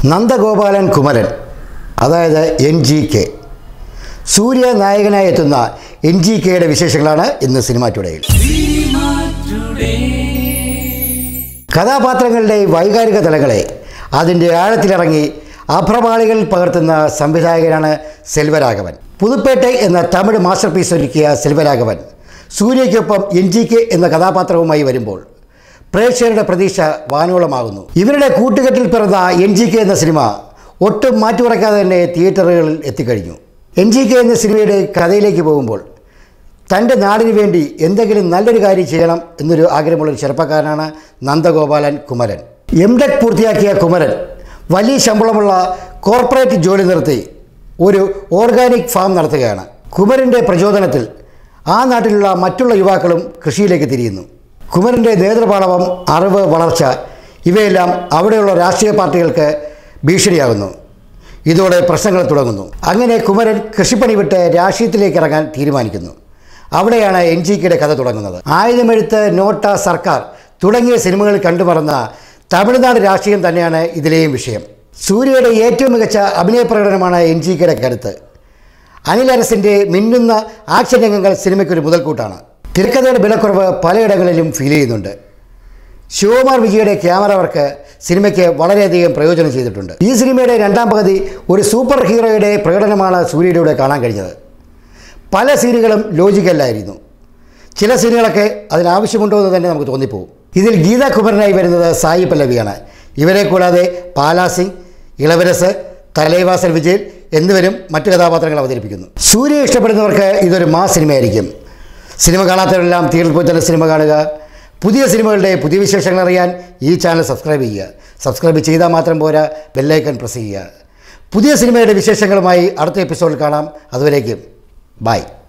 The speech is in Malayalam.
നന്ദഗോപാലൻ കുമരൻ അതായത് എൻ ജി കെ സൂര്യ നായകനായി എത്തുന്ന എൻ ജി കെയുടെ വിശേഷങ്ങളാണ് ഇന്ന് സിനിമ ടുഡേയിൽ കഥാപാത്രങ്ങളുടെ വൈകാരിക തലങ്ങളെ അതിൻ്റെ ആഴത്തിലിറങ്ങി അഭ്രപാളികൾ പകർത്തുന്ന സംവിധായകനാണ് സെൽവരാഘവൻ പുതുപ്പേട്ട എന്ന തമിഴ് മാസ്റ്റർ പീസ് ഒരുക്കിയ സെൽവരാഘവൻ സൂര്യയ്ക്കൊപ്പം എൻ ജി കെ എന്ന കഥാപാത്രവുമായി വരുമ്പോൾ പ്രേക്ഷകരുടെ പ്രതീക്ഷ വാനോളമാകുന്നു ഇവരുടെ കൂട്ടുകെട്ടിൽ പിറന്ന എൻ ജി കെ എന്ന സിനിമ ഒട്ടും മാറ്റുറയ്ക്കാതെ തന്നെ തിയേറ്ററുകളിൽ എത്തിക്കഴിഞ്ഞു എൻ ജി കെ എന്ന സിനിമയുടെ കഥയിലേക്ക് പോകുമ്പോൾ തൻ്റെ നാടിന് വേണ്ടി എന്തെങ്കിലും നല്ലൊരു കാര്യം ചെയ്യണം എന്നൊരു ആഗ്രഹമുള്ളൊരു ചെറുപ്പക്കാരനാണ് നന്ദഗോപാലൻ കുമരൻ എം ടെക് പൂർത്തിയാക്കിയ കുമരൻ വലിയ ശമ്പളമുള്ള കോർപ്പറേറ്റ് ജോലി നിർത്തി ഒരു ഓർഗാനിക് ഫാം നടത്തുകയാണ് കുമരൻ്റെ പ്രചോദനത്തിൽ ആ നാട്ടിലുള്ള മറ്റുള്ള യുവാക്കളും കൃഷിയിലേക്ക് തിരിയുന്നു കുമരൻ്റെ നേതൃപാടവം അറിവ് വളർച്ച ഇവയെല്ലാം അവിടെയുള്ള രാഷ്ട്രീയ പാർട്ടികൾക്ക് ഭീഷണിയാകുന്നു ഇതോടെ പ്രശ്നങ്ങൾ തുടങ്ങുന്നു അങ്ങനെ കുമരൻ കൃഷിപ്പണി വിട്ട് രാഷ്ട്രീയത്തിലേക്ക് ഇറങ്ങാൻ തീരുമാനിക്കുന്നു അവിടെയാണ് എൻ ജി കെയുടെ കഥ തുടങ്ങുന്നത് ആയുധമെഴുത്ത് നോട്ട സർക്കാർ തുടങ്ങിയ സിനിമകളിൽ കണ്ടുമറന്ന തമിഴ്നാട് രാഷ്ട്രീയം തന്നെയാണ് ഇതിലെയും വിഷയം സൂര്യയുടെ ഏറ്റവും മികച്ച അഭിനയ പ്രകടനമാണ് എൻ ജി കെയുടെ കരുത്ത് അനിൽ അരസിൻ്റെ മിന്നുന്ന ആക്ഷൻ രംഗങ്ങൾ സിനിമയ്ക്കൊരു മുതൽക്കൂട്ടാണ് തിരക്കഥയുടെ വിലക്കുറവ് പലയിടങ്ങളിലും ഫീൽ ചെയ്യുന്നുണ്ട് ശിവകുമാർ വിജയുടെ ക്യാമറ വർക്ക് സിനിമയ്ക്ക് വളരെയധികം പ്രയോജനം ചെയ്തിട്ടുണ്ട് ഈ സിനിമയുടെ രണ്ടാം പകുതി ഒരു സൂപ്പർ ഹീറോയുടെ പ്രകടനമാണ് സൂര്യയിലൂടെ കാണാൻ കഴിഞ്ഞത് പല സീനുകളും ലോജിക്കല്ലായിരുന്നു ചില സീനുകളൊക്കെ അതിനാവശ്യമുണ്ടോ എന്ന് തന്നെ നമുക്ക് തോന്നിപ്പോവും ഇതിൽ ഗീതാ കുമരനായി വരുന്നത് സായി പല്ലവിയാണ് ഇവരെ കൂടാതെ പാലാ സിംഗ് ഇളവരസ് തലൈവാസൽ വിജയൻ എന്നിവരും മറ്റു കഥാപാത്രങ്ങൾ അവതരിപ്പിക്കുന്നു സൂര്യ ഇഷ്ടപ്പെടുന്നവർക്ക് ഇതൊരു മാ സിനിമയായിരിക്കും സിനിമ കാണാത്തവരെല്ലാം തിയേറ്ററിൽ പോയി തന്നെ സിനിമ കാണുക പുതിയ സിനിമകളുടെ പുതിയ വിശേഷങ്ങൾ അറിയാൻ ഈ ചാനൽ സബ്സ്ക്രൈബ് ചെയ്യുക സബ്സ്ക്രൈബ് ചെയ്താൽ മാത്രം പോരാ ബെല്ലൈക്കൺ പ്രസ് ചെയ്യുക പുതിയ സിനിമയുടെ വിശേഷങ്ങളുമായി അടുത്ത എപ്പിസോഡിൽ കാണാം അതുവരേക്കും ബൈ